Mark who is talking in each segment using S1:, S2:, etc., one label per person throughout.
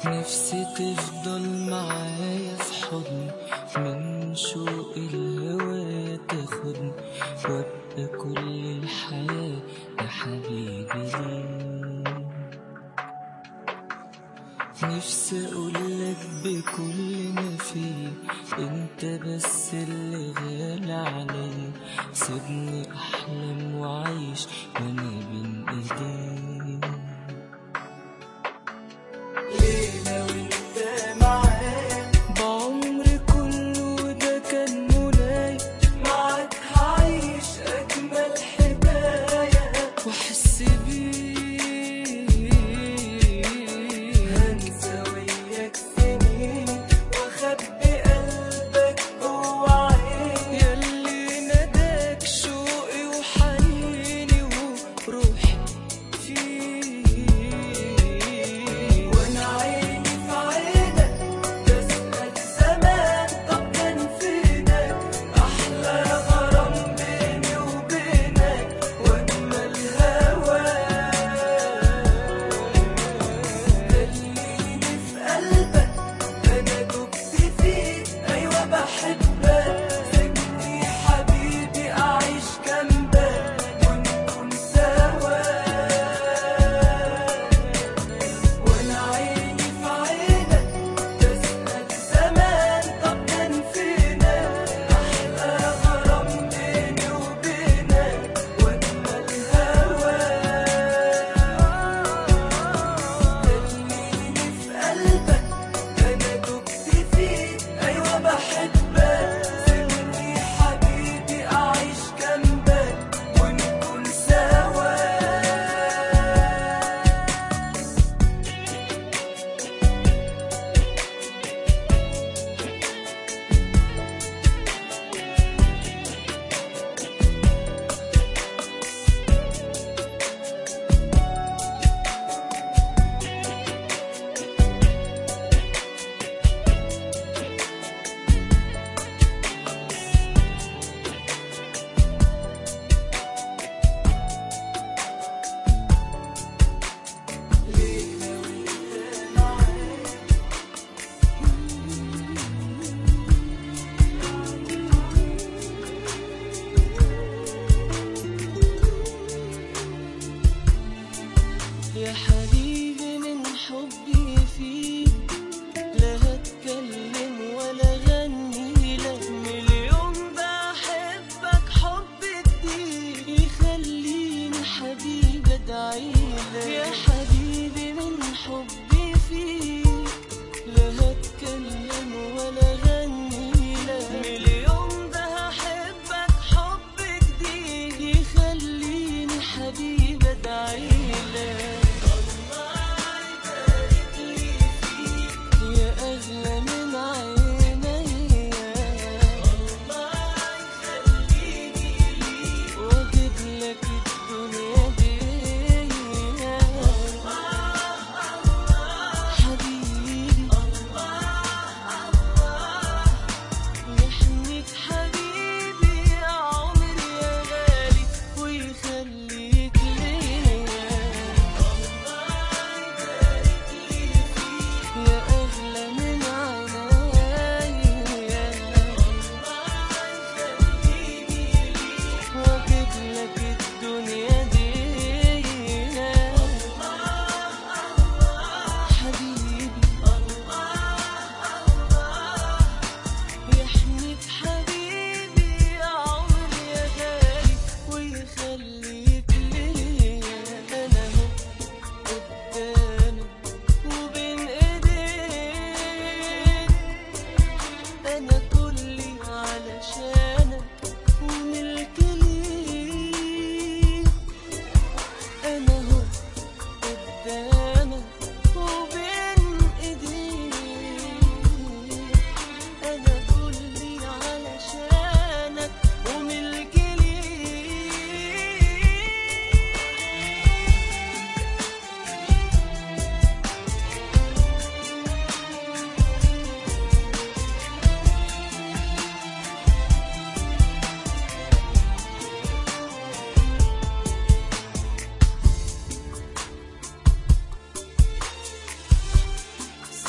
S1: نفسي تفضل معايا في حضن من شوق الهوى تاخدني وابقى كل الحياة يا حبيبي ليه نفسي اقولك بكل ما فيه انت بس اللي غالي عليا سيبني احلم واعيش وانا بين ايديك ليلة وانت معايا بعمري كله ده كان منايا معاك هعيش اجمل حكاية واحس بيك هنسى وياك سنين واخبي قلبك جوا عيني ياللي ناداك شوقي وحنيني وروحي فيك وانا عيني في عينك بسأل زمان طب كان فينك احلى غرام بيني وبينك واجمل هواك خليني في قلبك انا دبت فيك ايوه بحبك سيبني حبيبي اعيش جنبك ونكون سوا وانا عيني في عينك بسأل زمان طب كان فينك احلى غرام بيني وبينك واجمل هواك خليني في قلبك انا دبت فيك ايوه بحبك سيبني حبيبي اعيش جنبك ونكون سوا يا حبيبي من حبي فيك لا هتكلم ولا غني لك مليون بحبك حب جديد يخليني حبيبي ادعيلك يا حبيبي من حبي فيك لا هتكلم ولا غني لك مليون ده هحبك حب جديد يخليني حبيبي ادعيلك يا أغلى من عيني وأجيب لك الدنيا دي حبيبي يحميك حبيبي يا عمري يا غالي ويخليك ليا يا أغلى من عينيا وأجيب لك الدنيا دي حبيبي يحميك حبيبي يا عمري يا غالي ويخليك ليا أنا هو قدامك وبين ايديك انا كلي علشانك وملك ليك انا هو قدامك وبين ايديك انا كلي علشانك وملك ليك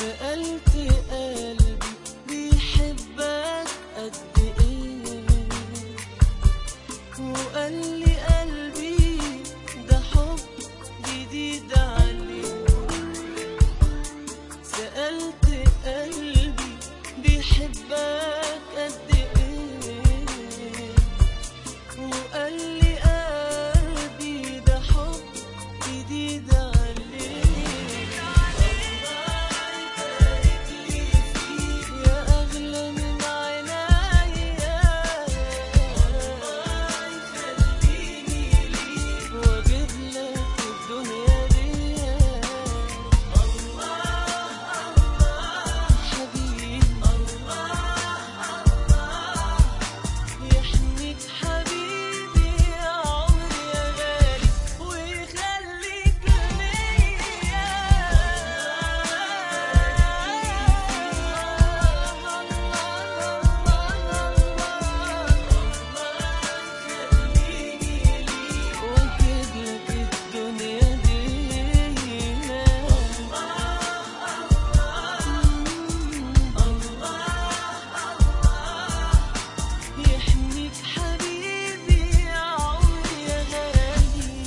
S1: سألت قلبي بيحبك قد ايه وقال لي قلبي ده حب جديد عليه سألت قلبي بيحبك قد ايه وقال لي قلبي ده حب جديد عليه يا أغلى من عنايا وأجيب لك الدنيا دي حبيبي يحميك حبيبي يا عمري يا غالي ويخليك ليا واجيب لك الدنيا دي يحميك حبيبي يا عمري يا غالي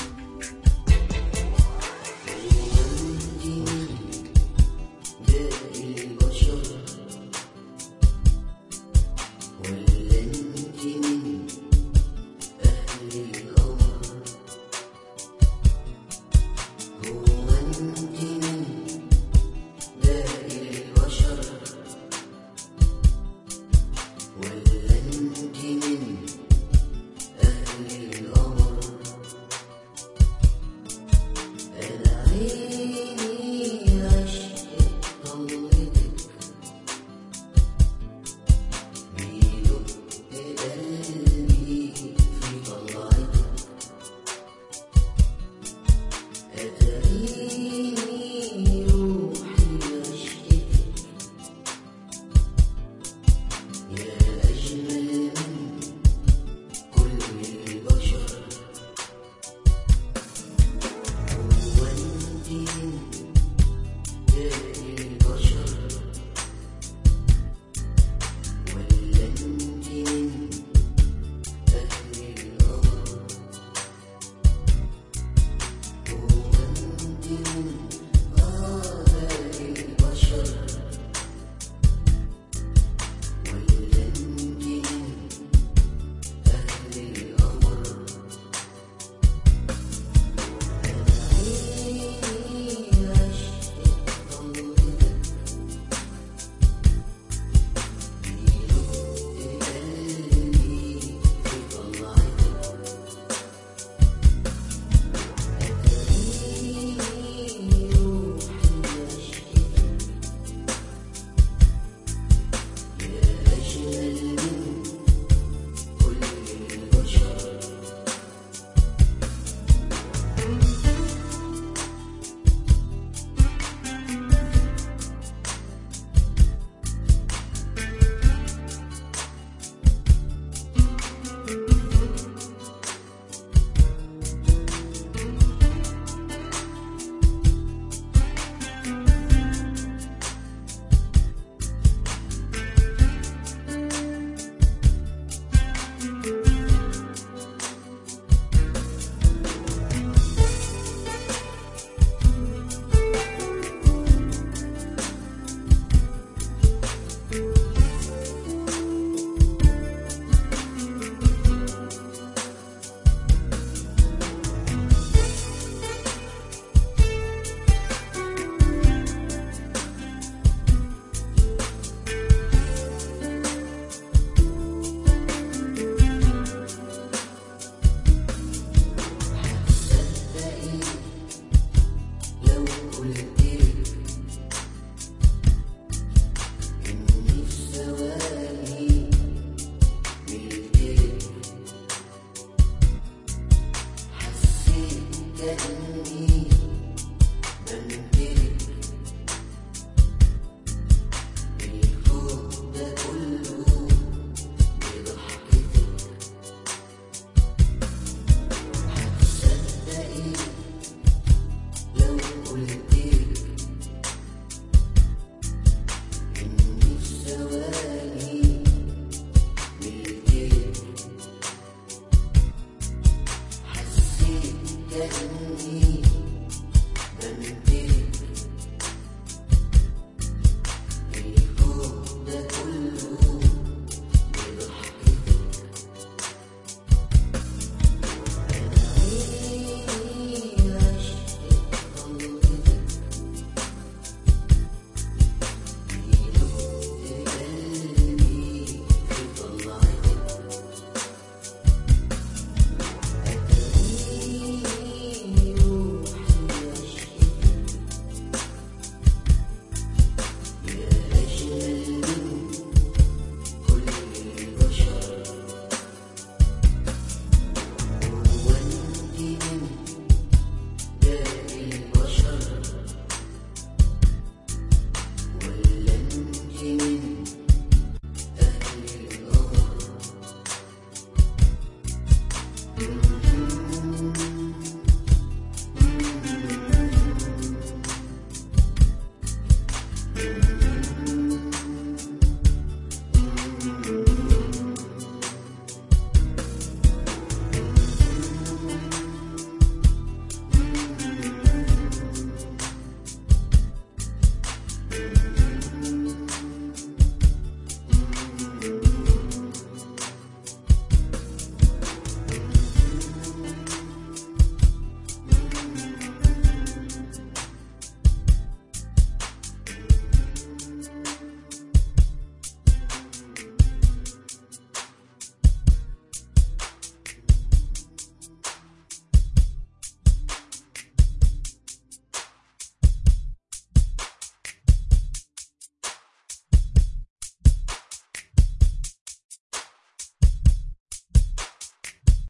S2: باقي البشر ولا انت من اهل القمر هو انت من باقي البشر ولا انت من اهل القمر انا عيني عشقت طلتك بيدق قلبي في طلعتك أتريني روحي عشقتك يا أجمل من كل البشر هو أنت من باقي البشر ولا أنت من أهل القمر هو أنت من آباء البشر ولا أنت من أهل القمر عيني عشقت طلتك بيدق قلبي في طلعتك أتريني روحي عشقتك يا أجمل من كل البشر صدقي لو قلتلك إني في ثواني ملكتك حسيت كأني